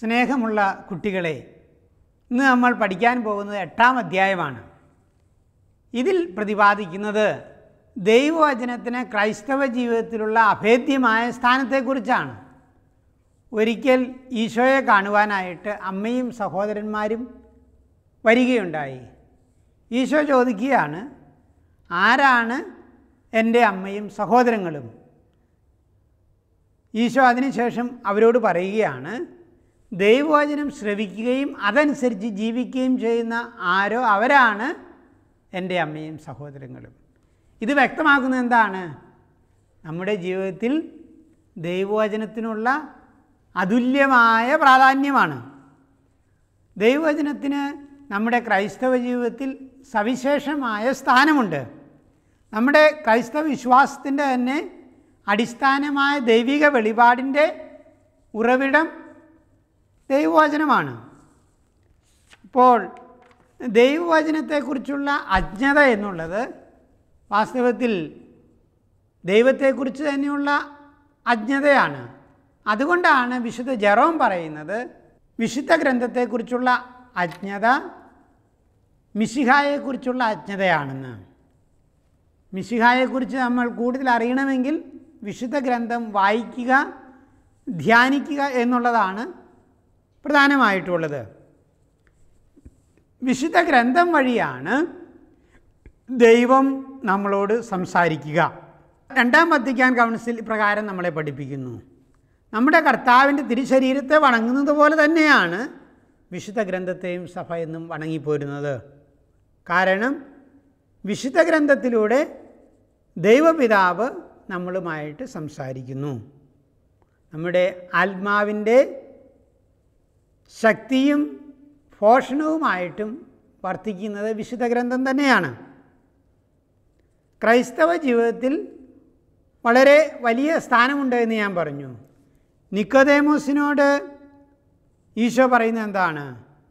സ്നേഹമുള്ള കുട്ടികളെ ഇന്ന് നമ്മൾ പഠിക്കാൻ പോകുന്നത് എട്ടാം അധ്യായമാണ് ഇതിൽ പ്രതിപാദിക്കുന്നത് ദൈവവചനത്തിന് ക്രൈസ്തവ ജീവിതത്തിലുള്ള അഭേദ്യമായ സ്ഥാനത്തെക്കുറിച്ചാണ് ഒരിക്കൽ ഈശോയെ കാണുവാനായിട്ട് അമ്മയും സഹോദരന്മാരും വരികയുണ്ടായി ഈശോ ചോദിക്കുകയാണ് ആരാണ് എൻ്റെ അമ്മയും സഹോദരങ്ങളും ഈശോ അതിനുശേഷം അവരോട് പറയുകയാണ് ദൈവവചനം ശ്രവിക്കുകയും അതനുസരിച്ച് ജീവിക്കുകയും ചെയ്യുന്ന ആരോ അവരാണ് എൻ്റെ അമ്മയും സഹോദരങ്ങളും ഇത് വ്യക്തമാക്കുന്നത് എന്താണ് നമ്മുടെ ജീവിതത്തിൽ ദൈവവചനത്തിനുള്ള അതുല്യമായ പ്രാധാന്യമാണ് ദൈവവചനത്തിന് നമ്മുടെ ക്രൈസ്തവ ജീവിതത്തിൽ സവിശേഷമായ സ്ഥാനമുണ്ട് നമ്മുടെ ക്രൈസ്തവ വിശ്വാസത്തിൻ്റെ തന്നെ അടിസ്ഥാനമായ ദൈവിക വെളിപാടിൻ്റെ ഉറവിടം ദൈവവചനമാണ് ഇപ്പോൾ ദൈവവചനത്തെക്കുറിച്ചുള്ള അജ്ഞത എന്നുള്ളത് വാസ്തവത്തിൽ ദൈവത്തെക്കുറിച്ച് തന്നെയുള്ള അജ്ഞതയാണ് അതുകൊണ്ടാണ് വിശുദ്ധ ജെറോം പറയുന്നത് വിശുദ്ധ ഗ്രന്ഥത്തെക്കുറിച്ചുള്ള അജ്ഞത മിശിഹായെക്കുറിച്ചുള്ള അജ്ഞതയാണെന്ന് മിശിഹായെക്കുറിച്ച് നമ്മൾ കൂടുതൽ അറിയണമെങ്കിൽ വിശുദ്ധ ഗ്രന്ഥം വായിക്കുക ധ്യാനിക്കുക എന്നുള്ളതാണ് പ്രധാനമായിട്ടുള്ളത് വിശുദ്ധ ഗ്രന്ഥം വഴിയാണ് ദൈവം നമ്മളോട് സംസാരിക്കുക രണ്ടാം വത്തിക്കാൻ കൗൺസിൽ പ്രകാരം നമ്മളെ പഠിപ്പിക്കുന്നു നമ്മുടെ കർത്താവിൻ്റെ തിരുശരീരത്തെ വണങ്ങുന്നത് പോലെ തന്നെയാണ് വിശുദ്ധ ഗ്രന്ഥത്തെയും സഭ എന്നും വണങ്ങിപ്പോരുന്നത് കാരണം വിശുദ്ധ ഗ്രന്ഥത്തിലൂടെ ദൈവപിതാവ് നമ്മളുമായിട്ട് സംസാരിക്കുന്നു നമ്മുടെ ആത്മാവിൻ്റെ ശക്തിയും പോഷണവുമായിട്ടും വർത്തിക്കുന്നത് വിശുദ്ധ ഗ്രന്ഥം തന്നെയാണ് ക്രൈസ്തവ ജീവിതത്തിൽ വളരെ വലിയ സ്ഥാനമുണ്ട് എന്ന് ഞാൻ പറഞ്ഞു നിക്കോദേമോസിനോട് ഈശോ പറയുന്നത് എന്താണ്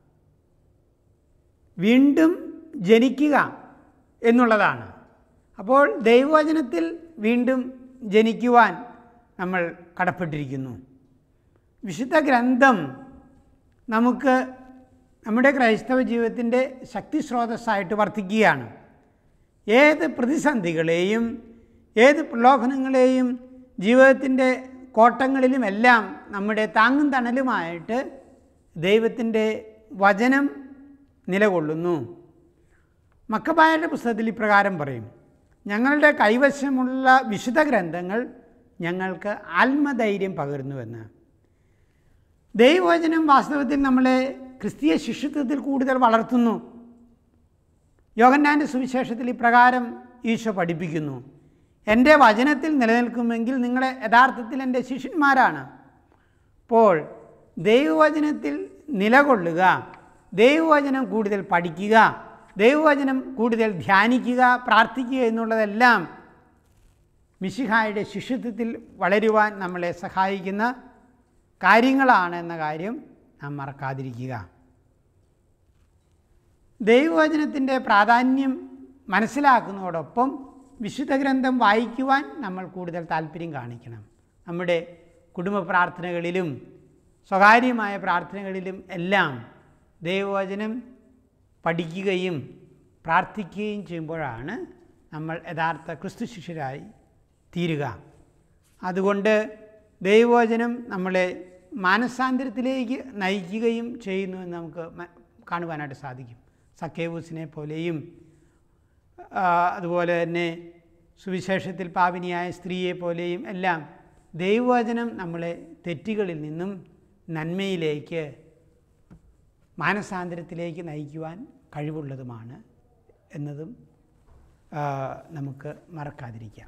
വീണ്ടും ജനിക്കുക എന്നുള്ളതാണ് അപ്പോൾ ദൈവവചനത്തിൽ വീണ്ടും ജനിക്കുവാൻ നമ്മൾ കടപ്പെട്ടിരിക്കുന്നു വിശുദ്ധ ഗ്രന്ഥം നമുക്ക് നമ്മുടെ ക്രൈസ്തവ ജീവിതത്തിൻ്റെ ശക്തി സ്രോതസ്സായിട്ട് വർത്തിക്കുകയാണ് ഏത് പ്രതിസന്ധികളെയും ഏത് പ്രലോഭനങ്ങളെയും ജീവിതത്തിൻ്റെ കോട്ടങ്ങളിലുമെല്ലാം നമ്മുടെ താങ്ങും തണലുമായിട്ട് ദൈവത്തിൻ്റെ വചനം നിലകൊള്ളുന്നു മക്കബായയുടെ പുസ്തകത്തിൽ ഇപ്രകാരം പറയും ഞങ്ങളുടെ കൈവശമുള്ള വിശുദ്ധ ഗ്രന്ഥങ്ങൾ ഞങ്ങൾക്ക് ആത്മധൈര്യം പകരുന്നുവെന്ന് ദൈവവചനം വാസ്തവത്തിൽ നമ്മളെ ക്രിസ്തീയ ശിഷ്യത്വത്തിൽ കൂടുതൽ വളർത്തുന്നു യോഗന്നാൻ്റെ സുവിശേഷത്തിൽ ഇപ്രകാരം ഈശോ പഠിപ്പിക്കുന്നു എൻ്റെ വചനത്തിൽ നിലനിൽക്കുമെങ്കിൽ നിങ്ങളെ യഥാർത്ഥത്തിൽ എൻ്റെ ശിഷ്യന്മാരാണ് അപ്പോൾ ദൈവവചനത്തിൽ നിലകൊള്ളുക ദൈവവചനം കൂടുതൽ പഠിക്കുക ദൈവവചനം കൂടുതൽ ധ്യാനിക്കുക പ്രാർത്ഥിക്കുക എന്നുള്ളതെല്ലാം മിശിഹായുടെ ശിഷ്യത്വത്തിൽ വളരുവാൻ നമ്മളെ സഹായിക്കുന്ന കാര്യങ്ങളാണ് എന്ന കാര്യം നാം മറക്കാതിരിക്കുക ദൈവവചനത്തിൻ്റെ പ്രാധാന്യം മനസ്സിലാക്കുന്നതോടൊപ്പം വിശുദ്ധ ഗ്രന്ഥം വായിക്കുവാൻ നമ്മൾ കൂടുതൽ താല്പര്യം കാണിക്കണം നമ്മുടെ കുടുംബ പ്രാർത്ഥനകളിലും സ്വകാര്യമായ പ്രാർത്ഥനകളിലും എല്ലാം ദൈവവചനം പഠിക്കുകയും പ്രാർത്ഥിക്കുകയും ചെയ്യുമ്പോഴാണ് നമ്മൾ യഥാർത്ഥ ക്രിസ്തു ശിഷ്യരായി തീരുക അതുകൊണ്ട് ദൈവവചനം നമ്മളെ മാനസാന്തരത്തിലേക്ക് നയിക്കുകയും ചെയ്യുന്നു എന്ന് നമുക്ക് കാണുവാനായിട്ട് സാധിക്കും സക്കേവൂസിനെ പോലെയും അതുപോലെ തന്നെ സുവിശേഷത്തിൽ പാപിനിയായ സ്ത്രീയെ പോലെയും എല്ലാം ദൈവവചനം നമ്മളെ തെറ്റുകളിൽ നിന്നും നന്മയിലേക്ക് മാനസാന്തരത്തിലേക്ക് നയിക്കുവാൻ കഴിവുള്ളതുമാണ് എന്നതും നമുക്ക് മറക്കാതിരിക്കാം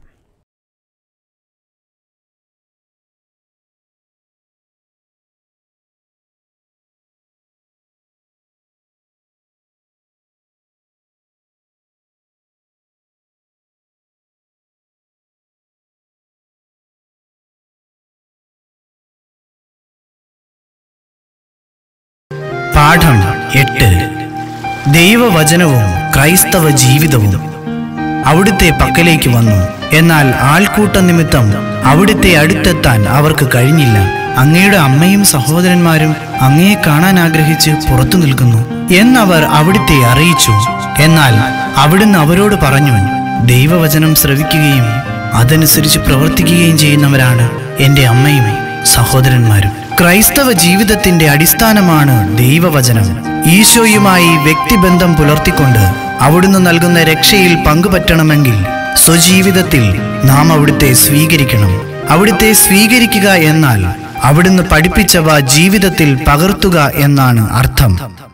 പാഠം എട്ട് ദൈവവചനവും ക്രൈസ്തവ ജീവിതവും അവിടുത്തെ പക്കലേക്ക് വന്നു എന്നാൽ ആൾക്കൂട്ട നിമിത്തം അവിടുത്തെ അടുത്തെത്താൻ അവർക്ക് കഴിഞ്ഞില്ല അങ്ങയുടെ അമ്മയും സഹോദരന്മാരും അങ്ങയെ കാണാൻ ആഗ്രഹിച്ച് പുറത്തു നിൽക്കുന്നു എന്നവർ അവിടുത്തെ അറിയിച്ചു എന്നാൽ അവിടുന്ന് അവരോട് പറഞ്ഞു ദൈവവചനം ശ്രവിക്കുകയും അതനുസരിച്ച് പ്രവർത്തിക്കുകയും ചെയ്യുന്നവരാണ് എൻ്റെ അമ്മയും സഹോദരന്മാരും ക്രൈസ്തവ ജീവിതത്തിന്റെ അടിസ്ഥാനമാണ് ദൈവവചനം ഈശോയുമായി വ്യക്തിബന്ധം പുലർത്തിക്കൊണ്ട് അവിടുന്ന് നൽകുന്ന രക്ഷയിൽ പങ്കുപറ്റണമെങ്കിൽ സ്വജീവിതത്തിൽ നാം അവിടുത്തെ സ്വീകരിക്കണം അവിടുത്തെ സ്വീകരിക്കുക എന്നാൽ അവിടുന്ന് പഠിപ്പിച്ചവ ജീവിതത്തിൽ പകർത്തുക എന്നാണ് അർത്ഥം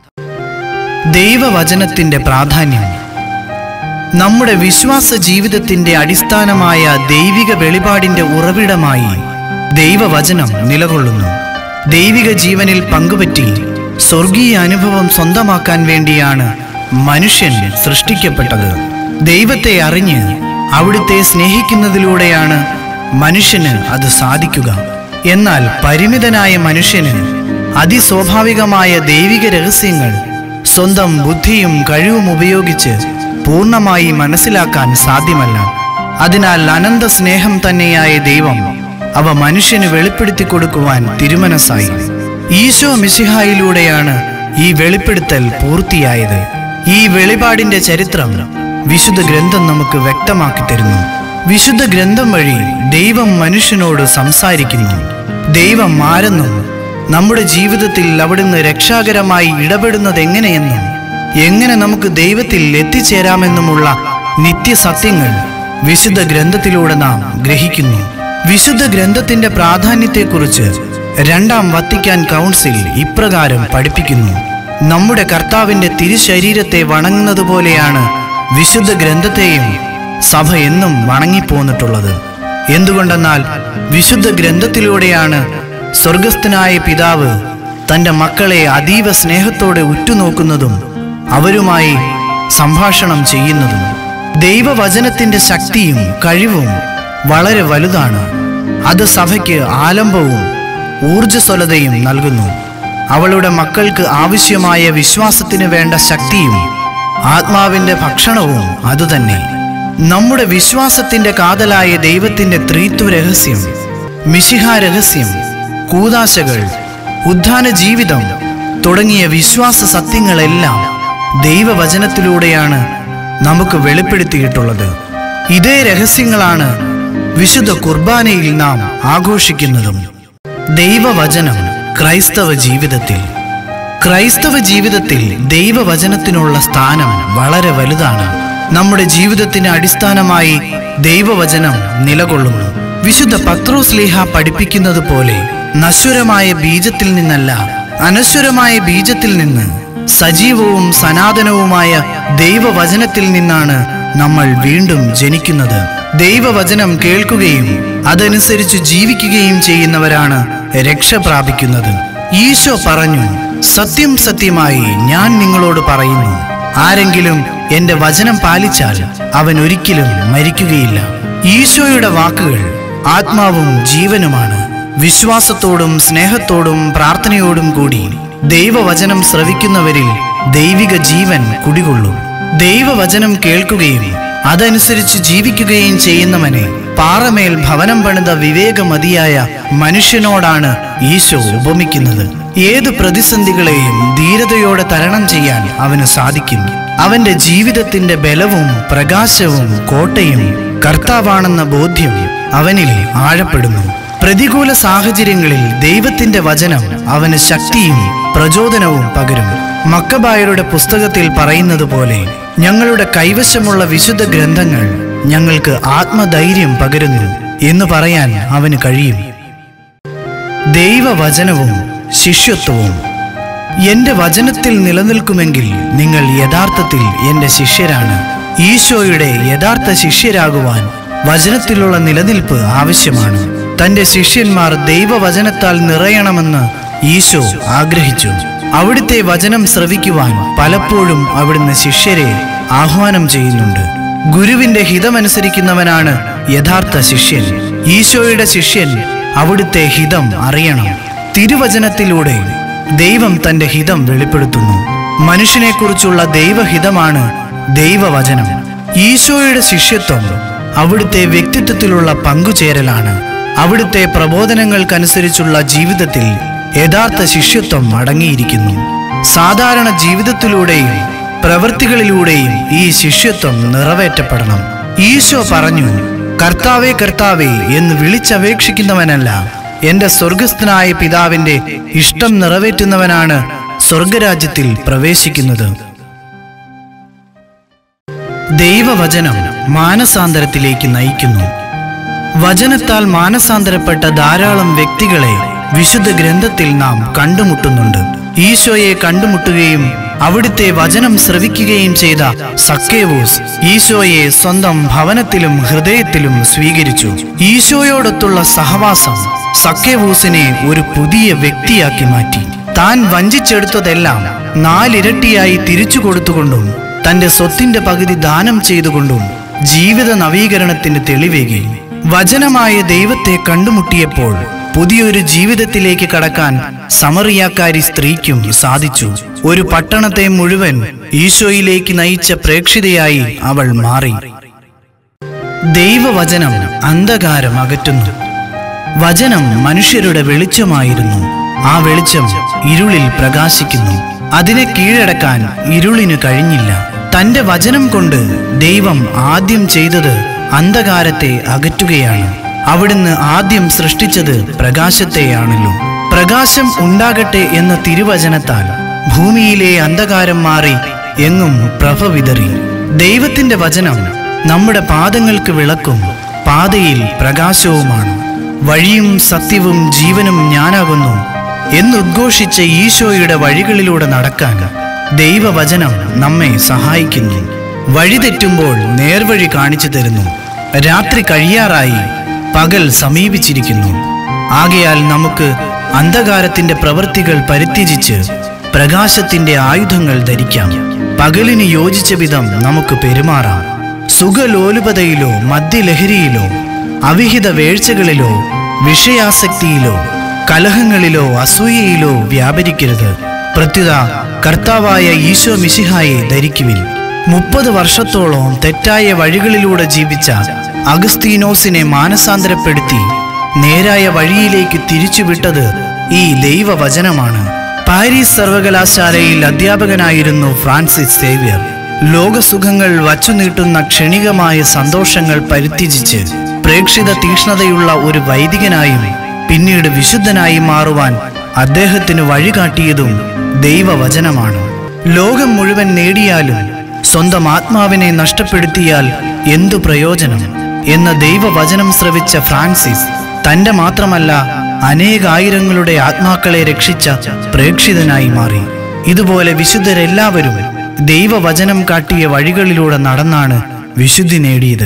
ദൈവവചനത്തിന്റെ പ്രാധാന്യം നമ്മുടെ വിശ്വാസ ജീവിതത്തിന്റെ അടിസ്ഥാനമായ ദൈവിക വെളിപാടിന്റെ ഉറവിടമായി ദൈവവചനം നിലകൊള്ളുന്നു ദൈവിക ജീവനിൽ പങ്കുപറ്റി സ്വർഗീയ അനുഭവം സ്വന്തമാക്കാൻ വേണ്ടിയാണ് മനുഷ്യൻ സൃഷ്ടിക്കപ്പെട്ടത് ദൈവത്തെ അറിഞ്ഞ് അവിടുത്തെ സ്നേഹിക്കുന്നതിലൂടെയാണ് മനുഷ്യന് അത് സാധിക്കുക എന്നാൽ പരിമിതനായ മനുഷ്യന് അതിസ്വാഭാവികമായ ദൈവിക രഹസ്യങ്ങൾ സ്വന്തം ബുദ്ധിയും കഴിവും ഉപയോഗിച്ച് പൂർണ്ണമായി മനസ്സിലാക്കാൻ സാധ്യമല്ല അതിനാൽ അനന്ത സ്നേഹം തന്നെയായ ദൈവം അവ മനുഷ്യന് വെളിപ്പെടുത്തി കൊടുക്കുവാൻ തിരുമനസ്സായി ഈശോ മിശിഹായിലൂടെയാണ് ഈ വെളിപ്പെടുത്തൽ പൂർത്തിയായത് ഈ വെളിപാടിന്റെ ചരിത്രം വിശുദ്ധ ഗ്രന്ഥം നമുക്ക് വ്യക്തമാക്കി തരുന്നു വിശുദ്ധ ഗ്രന്ഥം വഴി ദൈവം മനുഷ്യനോട് സംസാരിക്കുന്നു ദൈവം ആരെന്നും നമ്മുടെ ജീവിതത്തിൽ അവിടുന്ന് രക്ഷാകരമായി ഇടപെടുന്നത് എങ്ങനെയെന്നും എങ്ങനെ നമുക്ക് ദൈവത്തിൽ എത്തിച്ചേരാമെന്നുമുള്ള നിത്യസത്യങ്ങൾ വിശുദ്ധ ഗ്രന്ഥത്തിലൂടെ നാം ഗ്രഹിക്കുന്നു വിശുദ്ധ ഗ്രന്ഥത്തിന്റെ പ്രാധാന്യത്തെക്കുറിച്ച് രണ്ടാം വത്തിക്കാൻ കൗൺസിൽ ഇപ്രകാരം പഠിപ്പിക്കുന്നു നമ്മുടെ കർത്താവിന്റെ തിരുശരീരത്തെ വണങ്ങുന്നത് പോലെയാണ് വിശുദ്ധ ഗ്രന്ഥത്തെയും സഭ എന്നും വണങ്ങിപ്പോന്നിട്ടുള്ളത് എന്തുകൊണ്ടെന്നാൽ വിശുദ്ധ ഗ്രന്ഥത്തിലൂടെയാണ് സ്വർഗസ്ഥനായ പിതാവ് തന്റെ മക്കളെ അതീവ സ്നേഹത്തോടെ ഉറ്റുനോക്കുന്നതും അവരുമായി സംഭാഷണം ചെയ്യുന്നതും ദൈവവചനത്തിന്റെ ശക്തിയും കഴിവും വളരെ വലുതാണ് അത് സഭയ്ക്ക് ആലംബവും ഊർജ്ജസ്വലതയും നൽകുന്നു അവളുടെ മക്കൾക്ക് ആവശ്യമായ വിശ്വാസത്തിന് വേണ്ട ശക്തിയും ആത്മാവിന്റെ ഭക്ഷണവും അതുതന്നെ നമ്മുടെ വിശ്വാസത്തിന്റെ കാതലായ ദൈവത്തിന്റെ ത്രിത്വ രഹസ്യം മിശിഹ രഹസ്യം കൂതാശകൾ ഉദ്ധാന ജീവിതം തുടങ്ങിയ വിശ്വാസ സത്യങ്ങളെല്ലാം ദൈവവചനത്തിലൂടെയാണ് നമുക്ക് വെളിപ്പെടുത്തിയിട്ടുള്ളത് ഇതേ രഹസ്യങ്ങളാണ് വിശുദ്ധ കുർബാനയിൽ നാം ആഘോഷിക്കുന്നതും ദൈവവചനം ക്രൈസ്തവ ജീവിതത്തിൽ ക്രൈസ്തവ ജീവിതത്തിൽ ദൈവവചനത്തിനുള്ള സ്ഥാനം വളരെ വലുതാണ് നമ്മുടെ ജീവിതത്തിന് അടിസ്ഥാനമായി ദൈവവചനം നിലകൊള്ളുന്നു വിശുദ്ധ പത്രോസ്ലീഹ പഠിപ്പിക്കുന്നത് പോലെ നശ്വരമായ ബീജത്തിൽ നിന്നല്ല അനശ്വരമായ ബീജത്തിൽ നിന്ന് സജീവവും സനാതനവുമായ ദൈവവചനത്തിൽ നിന്നാണ് നമ്മൾ വീണ്ടും ജനിക്കുന്നത് ദൈവവചനം കേൾക്കുകയും അതനുസരിച്ച് ജീവിക്കുകയും ചെയ്യുന്നവരാണ് രക്ഷ പ്രാപിക്കുന്നത് ഈശോ പറഞ്ഞു സത്യം സത്യമായി ഞാൻ നിങ്ങളോട് പറയുന്നു ആരെങ്കിലും എന്റെ വചനം പാലിച്ചാൽ അവൻ ഒരിക്കലും മരിക്കുകയില്ല ഈശോയുടെ വാക്കുകൾ ആത്മാവും ജീവനുമാണ് വിശ്വാസത്തോടും സ്നേഹത്തോടും പ്രാർത്ഥനയോടും കൂടി ദൈവവചനം ശ്രവിക്കുന്നവരിൽ ദൈവിക ജീവൻ കുടികൊള്ളും ദൈവവചനം കേൾക്കുകയും അതനുസരിച്ച് ജീവിക്കുകയും ചെയ്യുന്നവനെ പാറമേൽ ഭവനം പണിത വിവേകമതിയായ മനുഷ്യനോടാണ് ഈശോ ഉപമിക്കുന്നത് ഏത് പ്രതിസന്ധികളെയും ധീരതയോടെ തരണം ചെയ്യാൻ അവന് സാധിക്കും അവന്റെ ജീവിതത്തിന്റെ ബലവും പ്രകാശവും കോട്ടയും കർത്താവാണെന്ന ബോധ്യം അവനിൽ ആഴപ്പെടുന്നു പ്രതികൂല സാഹചര്യങ്ങളിൽ ദൈവത്തിന്റെ വചനം അവന് ശക്തിയും പ്രചോദനവും പകരും മക്കബായരുടെ പുസ്തകത്തിൽ പറയുന്നത് പോലെ ഞങ്ങളുടെ കൈവശമുള്ള വിശുദ്ധ ഗ്രന്ഥങ്ങൾ ഞങ്ങൾക്ക് ആത്മധൈര്യം പകരുന്നു എന്ന് പറയാൻ അവന് കഴിയും ദൈവവചനവും ശിഷ്യത്വവും എന്റെ വചനത്തിൽ നിലനിൽക്കുമെങ്കിൽ നിങ്ങൾ യഥാർത്ഥത്തിൽ എന്റെ ശിഷ്യരാണ് ഈശോയുടെ യഥാർത്ഥ ശിഷ്യരാകുവാൻ വചനത്തിലുള്ള നിലനിൽപ്പ് ആവശ്യമാണ് തന്റെ ശിഷ്യന്മാർ ദൈവവചനത്താൽ നിറയണമെന്ന് ഈശോ ആഗ്രഹിച്ചു അവിടുത്തെ വചനം ശ്രവിക്കുവാൻ പലപ്പോഴും അവിടുന്ന് ശിഷ്യരെ ആഹ്വാനം ചെയ്യുന്നുണ്ട് ഗുരുവിന്റെ ഹിതമനുസരിക്കുന്നവനാണ് യഥാർത്ഥ ശിഷ്യൻ ഈശോയുടെ ശിഷ്യൻ അവിടുത്തെ ഹിതം അറിയണം തിരുവചനത്തിലൂടെ ദൈവം തന്റെ ഹിതം വെളിപ്പെടുത്തുന്നു മനുഷ്യനെക്കുറിച്ചുള്ള ദൈവഹിതമാണ് ദൈവവചനം ഈശോയുടെ ശിഷ്യത്വം അവിടുത്തെ വ്യക്തിത്വത്തിലുള്ള പങ്കുചേരലാണ് അവിടുത്തെ പ്രബോധനങ്ങൾക്കനുസരിച്ചുള്ള ജീവിതത്തിൽ യഥാർത്ഥ ശിഷ്യത്വം അടങ്ങിയിരിക്കുന്നു സാധാരണ ജീവിതത്തിലൂടെയും പ്രവൃത്തികളിലൂടെയും ഈ ശിഷ്യത്വം നിറവേറ്റപ്പെടണം ഈശോ പറഞ്ഞു കർത്താവേ കർത്താവേ എന്ന് വിളിച്ചപേക്ഷിക്കുന്നവനല്ല എന്റെ സ്വർഗസ്ഥനായ പിതാവിന്റെ ഇഷ്ടം നിറവേറ്റുന്നവനാണ് സ്വർഗരാജ്യത്തിൽ പ്രവേശിക്കുന്നത് ദൈവവചനം മാനസാന്തരത്തിലേക്ക് നയിക്കുന്നു വചനത്താൽ മാനസാന്തരപ്പെട്ട ധാരാളം വ്യക്തികളെ വിശുദ്ധ ഗ്രന്ഥത്തിൽ നാം കണ്ടുമുട്ടുന്നുണ്ട് ഈശോയെ കണ്ടുമുട്ടുകയും അവിടുത്തെ വചനം ശ്രവിക്കുകയും ചെയ്ത സക്കേവൂസ് ഈശോയെ സ്വന്തം ഭവനത്തിലും ഹൃദയത്തിലും സ്വീകരിച്ചു ഈശോയോടൊത്തുള്ള സഹവാസം സക്കേവൂസിനെ ഒരു പുതിയ വ്യക്തിയാക്കി മാറ്റി താൻ വഞ്ചിച്ചെടുത്തതെല്ലാം നാലിരട്ടിയായി തിരിച്ചു കൊടുത്തുകൊണ്ടും തന്റെ സ്വത്തിന്റെ പകുതി ദാനം ചെയ്തുകൊണ്ടും ജീവിത നവീകരണത്തിന്റെ തെളിവേകി വചനമായ ദൈവത്തെ കണ്ടുമുട്ടിയപ്പോൾ പുതിയൊരു ജീവിതത്തിലേക്ക് കടക്കാൻ സമറിയാക്കാരി സ്ത്രീക്കും സാധിച്ചു ഒരു പട്ടണത്തെ മുഴുവൻ ഈശോയിലേക്ക് നയിച്ച പ്രേക്ഷിതയായി അവൾ മാറി ദൈവവചനം അന്ധകാരം അകറ്റുന്നു വചനം മനുഷ്യരുടെ വെളിച്ചമായിരുന്നു ആ വെളിച്ചം ഇരുളിൽ പ്രകാശിക്കുന്നു അതിനെ കീഴടക്കാൻ ഇരുളിന് കഴിഞ്ഞില്ല തന്റെ വചനം കൊണ്ട് ദൈവം ആദ്യം ചെയ്തത് അന്ധകാരത്തെ അകറ്റുകയാണ് അവിടുന്ന് ആദ്യം സൃഷ്ടിച്ചത് പ്രകാശത്തെയാണല്ലോ പ്രകാശം ഉണ്ടാകട്ടെ എന്ന തിരുവചനത്താൽ ഭൂമിയിലെ അന്ധകാരം മാറി എങ്ങും പ്രഭ വിതറി ദൈവത്തിന്റെ വചനം നമ്മുടെ പാദങ്ങൾക്ക് വിളക്കും പാതയിൽ പ്രകാശവുമാണ് വഴിയും സത്യവും ജീവനും ഞാനാകുന്നു എന്നുദ്ഘോഷിച്ച ഈശോയുടെ വഴികളിലൂടെ നടക്കാൻ ദൈവവചനം നമ്മെ സഹായിക്കുന്നു വഴിതെറ്റുമ്പോൾ നേർവഴി കാണിച്ചു തരുന്നു രാത്രി കഴിയാറായി പകൽ സമീപിച്ചിരിക്കുന്നു ആകയാൽ നമുക്ക് അന്ധകാരത്തിന്റെ പ്രവൃത്തികൾ പരിത്യജിച്ച് പ്രകാശത്തിന്റെ ആയുധങ്ങൾ ധരിക്കാം പകലിന് യോജിച്ച വിധം നമുക്ക് പെരുമാറാം സുഖലോലുപതയിലോ മദ്യലഹരിയിലോ അവിഹിത വേഴ്ചകളിലോ വിഷയാസക്തിയിലോ കലഹങ്ങളിലോ അസൂയയിലോ വ്യാപരിക്കരുത് പ്രത്യുത കർത്താവായ ഈശോ മിശിഹായെ ധരിക്കുവിൻ മുപ്പത് വർഷത്തോളം തെറ്റായ വഴികളിലൂടെ ജീവിച്ച അഗസ്തീനോസിനെ മാനസാന്തരപ്പെടുത്തി നേരായ വഴിയിലേക്ക് തിരിച്ചുവിട്ടത് ഈ ദൈവവചനമാണ് പാരീസ് സർവകലാശാലയിൽ അധ്യാപകനായിരുന്നു ഫ്രാൻസിസ് സേവ്യർ ലോകസുഖങ്ങൾ വച്ചുനീട്ടുന്ന ക്ഷണികമായ സന്തോഷങ്ങൾ പരിത്യജിച്ച് പ്രേക്ഷിത തീക്ഷ്ണതയുള്ള ഒരു വൈദികനായും പിന്നീട് വിശുദ്ധനായി മാറുവാൻ അദ്ദേഹത്തിന് വഴികാട്ടിയതും ദൈവവചനമാണ് ലോകം മുഴുവൻ നേടിയാലും സ്വന്തം ആത്മാവിനെ നഷ്ടപ്പെടുത്തിയാൽ എന്തു പ്രയോജനം എന്ന ദൈവവചനം ശ്രവിച്ച ഫ്രാൻസിസ് തന്റെ മാത്രമല്ല അനേകായിരങ്ങളുടെ ആത്മാക്കളെ രക്ഷിച്ച പ്രേക്ഷിതനായി മാറി ഇതുപോലെ വിശുദ്ധരെല്ലാവരും ദൈവവചനം കാട്ടിയ വഴികളിലൂടെ നടന്നാണ് വിശുദ്ധി നേടിയത്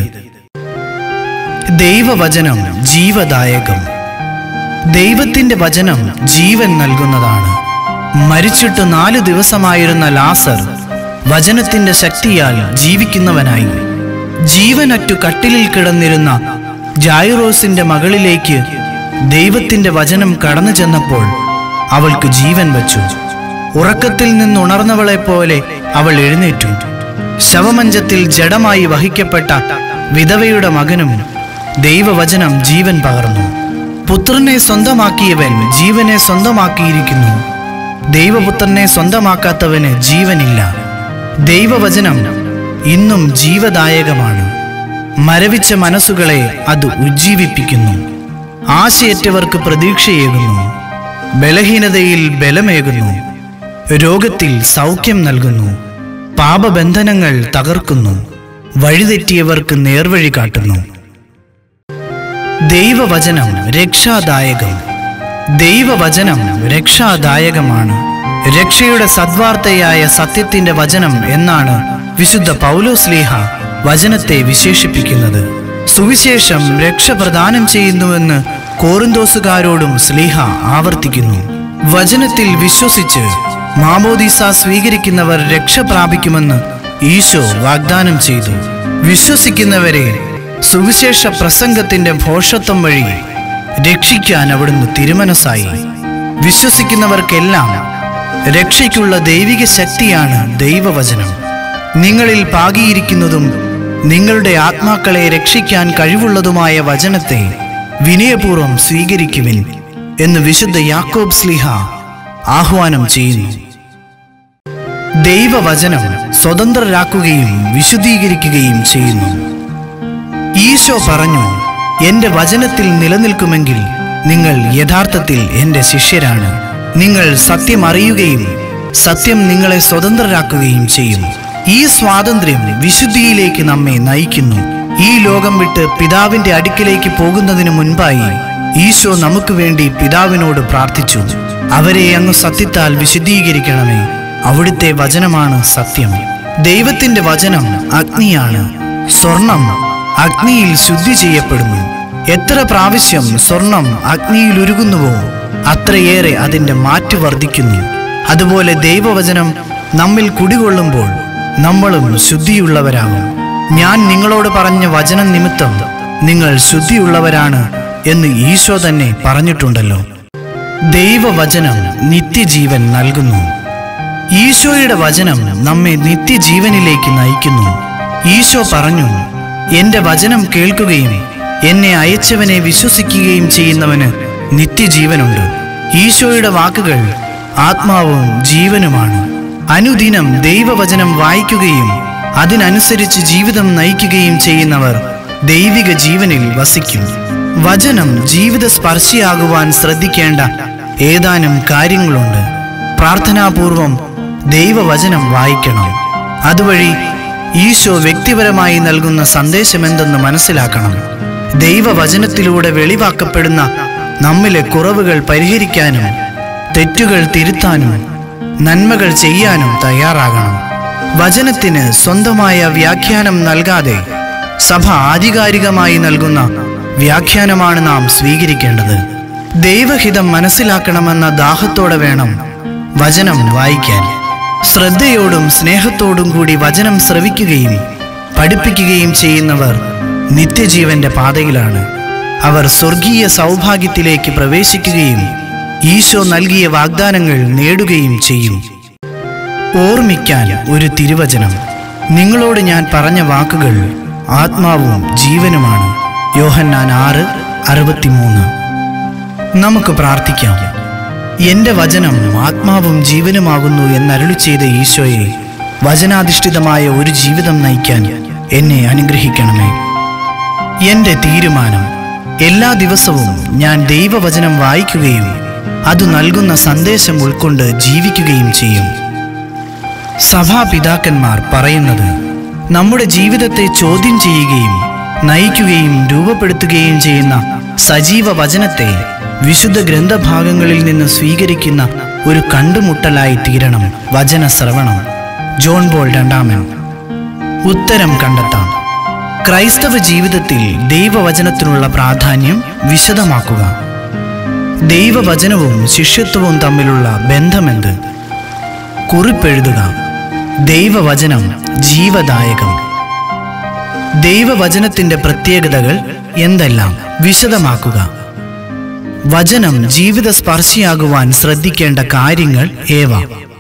ദൈവവചനം ജീവദായകം ദൈവത്തിന്റെ വചനം ജീവൻ നൽകുന്നതാണ് മരിച്ചിട്ട് നാല് ദിവസമായിരുന്ന ലാസർ വചനത്തിന്റെ ശക്തിയാൽ ജീവിക്കുന്നവനായി ജീവനറ്റു കട്ടിലിൽ കിടന്നിരുന്ന ജായിറോസിന്റെ മകളിലേക്ക് ദൈവത്തിന്റെ വചനം കടന്നു ചെന്നപ്പോൾ അവൾക്ക് ജീവൻ വച്ചു ഉറക്കത്തിൽ നിന്നുണർന്നവളെ പോലെ അവൾ എഴുന്നേറ്റു ശവമഞ്ചത്തിൽ ജഡമായി വഹിക്കപ്പെട്ട വിധവയുടെ മകനും ദൈവവചനം ജീവൻ പകർന്നു പുത്രനെ സ്വന്തമാക്കിയവൻ ജീവനെ സ്വന്തമാക്കിയിരിക്കുന്നു ദൈവപുത്രനെ സ്വന്തമാക്കാത്തവന് ജീവനില്ല ദൈവവചനം ഇന്നും ജീവദായകമാണ് മരവിച്ച മനസ്സുകളെ അത് ഉജ്ജീവിപ്പിക്കുന്നു ആശയറ്റവർക്ക് പ്രതീക്ഷയേകുന്നു ബലഹീനതയിൽ ബലമേകുന്നു രോഗത്തിൽ സൗഖ്യം നൽകുന്നു പാപബന്ധനങ്ങൾ തകർക്കുന്നു വഴിതെറ്റിയവർക്ക് നേർവഴി കാട്ടുന്നു ദൈവവചനം രക്ഷാദായകം ദൈവവചനം രക്ഷാദായകമാണ് രക്ഷയുടെ സദ്വാർത്തയായ സത്യത്തിന്റെ വചനം എന്നാണ് വിശുദ്ധ പൗലോസ്ലീഹ വചനത്തെ വിശേഷിപ്പിക്കുന്നത് സുവിശേഷം രക്ഷ പ്രദാനം ചെയ്യുന്നുവെന്ന് കോറിന്തോസുകാരോടും സ്ലീഹ ആവർത്തിക്കുന്നു വചനത്തിൽ വിശ്വസിച്ച് മാമോദീസ സ്വീകരിക്കുന്നവർ രക്ഷ പ്രാപിക്കുമെന്ന് ഈശോ വാഗ്ദാനം ചെയ്തു വിശ്വസിക്കുന്നവരെ സുവിശേഷ പ്രസംഗത്തിന്റെ ഭോഷത്വം വഴി രക്ഷിക്കാൻ അവിടുന്ന് തിരുമനസായി വിശ്വസിക്കുന്നവർക്കെല്ലാം രക്ഷയ്ക്കുള്ള ദൈവിക ശക്തിയാണ് ദൈവവചനം നിങ്ങളിൽ പാകിയിരിക്കുന്നതും നിങ്ങളുടെ ആത്മാക്കളെ രക്ഷിക്കാൻ കഴിവുള്ളതുമായ വചനത്തെ വിനയപൂർവ്വം സ്വീകരിക്കുവിൻ എന്ന് വിശുദ്ധ യാക്കോബ് സ്ലിഹ ആഹ്വാനം ചെയ്യുന്നു ദൈവവചനം സ്വതന്ത്രരാക്കുകയും വിശുദ്ധീകരിക്കുകയും ചെയ്യുന്നു ഈശോ പറഞ്ഞു എന്റെ വചനത്തിൽ നിലനിൽക്കുമെങ്കിൽ നിങ്ങൾ യഥാർത്ഥത്തിൽ എന്റെ ശിഷ്യരാണ് നിങ്ങൾ സത്യം അറിയുകയും സത്യം നിങ്ങളെ സ്വതന്ത്രരാക്കുകയും ചെയ്യും ഈ സ്വാതന്ത്ര്യം വിശുദ്ധിയിലേക്ക് നമ്മെ നയിക്കുന്നു ഈ ലോകം വിട്ട് പിതാവിന്റെ അടുക്കിലേക്ക് പോകുന്നതിന് മുൻപായി ഈശോ നമുക്ക് വേണ്ടി പിതാവിനോട് പ്രാർത്ഥിച്ചു അവരെ അങ്ങ് സത്യത്താൽ വിശുദ്ധീകരിക്കണമേ അവിടുത്തെ വചനമാണ് സത്യം ദൈവത്തിന്റെ വചനം അഗ്നിയാണ് സ്വർണം അഗ്നിയിൽ ശുദ്ധി ചെയ്യപ്പെടുന്നു എത്ര പ്രാവശ്യം സ്വർണം അഗ്നിയിൽ ഉരുകുന്നുവോ അത്രയേറെ അതിന്റെ മാറ്റ് വർദ്ധിക്കുന്നു അതുപോലെ ദൈവവചനം നമ്മിൽ കുടികൊള്ളുമ്പോൾ നമ്മളും ശുദ്ധിയുള്ളവരാകും ഞാൻ നിങ്ങളോട് പറഞ്ഞ വചനം നിമിത്തം നിങ്ങൾ ശുദ്ധിയുള്ളവരാണ് എന്ന് ഈശോ തന്നെ പറഞ്ഞിട്ടുണ്ടല്ലോ ദൈവവചനം നിത്യജീവൻ നൽകുന്നു ഈശോയുടെ വചനം നമ്മെ നിത്യജീവനിലേക്ക് നയിക്കുന്നു ഈശോ പറഞ്ഞു എന്റെ വചനം കേൾക്കുകയും എന്നെ അയച്ചവനെ വിശ്വസിക്കുകയും ചെയ്യുന്നവന് നിത്യജീവനുണ്ട് ഈശോയുടെ വാക്കുകൾ ആത്മാവും ജീവനുമാണ് അനുദിനം ദൈവവചനം വായിക്കുകയും അതിനനുസരിച്ച് ജീവിതം നയിക്കുകയും ചെയ്യുന്നവർ ദൈവിക ജീവനിൽ വസിക്കും വചനം ജീവിത സ്പർശിയാകുവാൻ ശ്രദ്ധിക്കേണ്ട ഏതാനും കാര്യങ്ങളുണ്ട് പ്രാർത്ഥനാപൂർവം ദൈവവചനം വായിക്കണം അതുവഴി ഈശോ വ്യക്തിപരമായി നൽകുന്ന സന്ദേശമെന്തെന്ന് മനസ്സിലാക്കണം ദൈവവചനത്തിലൂടെ വെളിവാക്കപ്പെടുന്ന നമ്മിലെ കുറവുകൾ പരിഹരിക്കാനും തെറ്റുകൾ തിരുത്താനും നന്മകൾ ചെയ്യാനും തയ്യാറാകണം വചനത്തിന് സ്വന്തമായ വ്യാഖ്യാനം നൽകാതെ സഭ ആധികാരികമായി നൽകുന്ന വ്യാഖ്യാനമാണ് നാം സ്വീകരിക്കേണ്ടത് ദൈവഹിതം മനസ്സിലാക്കണമെന്ന ദാഹത്തോടെ വേണം വചനം വായിക്കാൻ ശ്രദ്ധയോടും സ്നേഹത്തോടും കൂടി വചനം ശ്രവിക്കുകയും പഠിപ്പിക്കുകയും ചെയ്യുന്നവർ നിത്യജീവന്റെ പാതയിലാണ് അവർ സ്വർഗീയ സൗഭാഗ്യത്തിലേക്ക് പ്രവേശിക്കുകയും ഈശോ നൽകിയ വാഗ്ദാനങ്ങൾ നേടുകയും ചെയ്യും ഓർമ്മിക്കാൻ ഒരു തിരുവചനം നിങ്ങളോട് ഞാൻ പറഞ്ഞ വാക്കുകൾ ആത്മാവും ജീവനുമാണ് യോഹന്നാൻ ആറ് അറുപത്തിമൂന്ന് നമുക്ക് പ്രാർത്ഥിക്കാം എന്റെ വചനം ആത്മാവും ജീവനുമാകുന്നു എന്നരുളി ചെയ്ത ഈശോയെ വചനാധിഷ്ഠിതമായ ഒരു ജീവിതം നയിക്കാൻ എന്നെ അനുഗ്രഹിക്കണമേ എന്റെ തീരുമാനം എല്ലാ ദിവസവും ഞാൻ ദൈവവചനം വായിക്കുകയും അത് നൽകുന്ന സന്ദേശം ഉൾക്കൊണ്ട് ജീവിക്കുകയും ചെയ്യും സഭാപിതാക്കന്മാർ പറയുന്നത് നമ്മുടെ ജീവിതത്തെ ചോദ്യം ചെയ്യുകയും നയിക്കുകയും രൂപപ്പെടുത്തുകയും ചെയ്യുന്ന സജീവ വചനത്തെ വിശുദ്ധ ഗ്രന്ഥഭാഗങ്ങളിൽ നിന്ന് സ്വീകരിക്കുന്ന ഒരു കണ്ടുമുട്ടലായി തീരണം വചന ശ്രവണം ജോൺ ബോൾ രണ്ടാമൻ ഉത്തരം കണ്ടെത്താം ക്രൈസ്തവ ജീവിതത്തിൽ ദൈവവചനത്തിനുള്ള പ്രാധാന്യം വിശദമാക്കുക ദൈവവചനവും ശിഷ്യത്വവും തമ്മിലുള്ള ബന്ധമെന്ത് കുറിപ്പെഴുതുക ദൈവവചനം ജീവദായകം ദൈവവചനത്തിന്റെ പ്രത്യേകതകൾ എന്തെല്ലാം വിശദമാക്കുക വചനം ജീവിത സ്പർശിയാകുവാൻ ശ്രദ്ധിക്കേണ്ട കാര്യങ്ങൾ ഏവ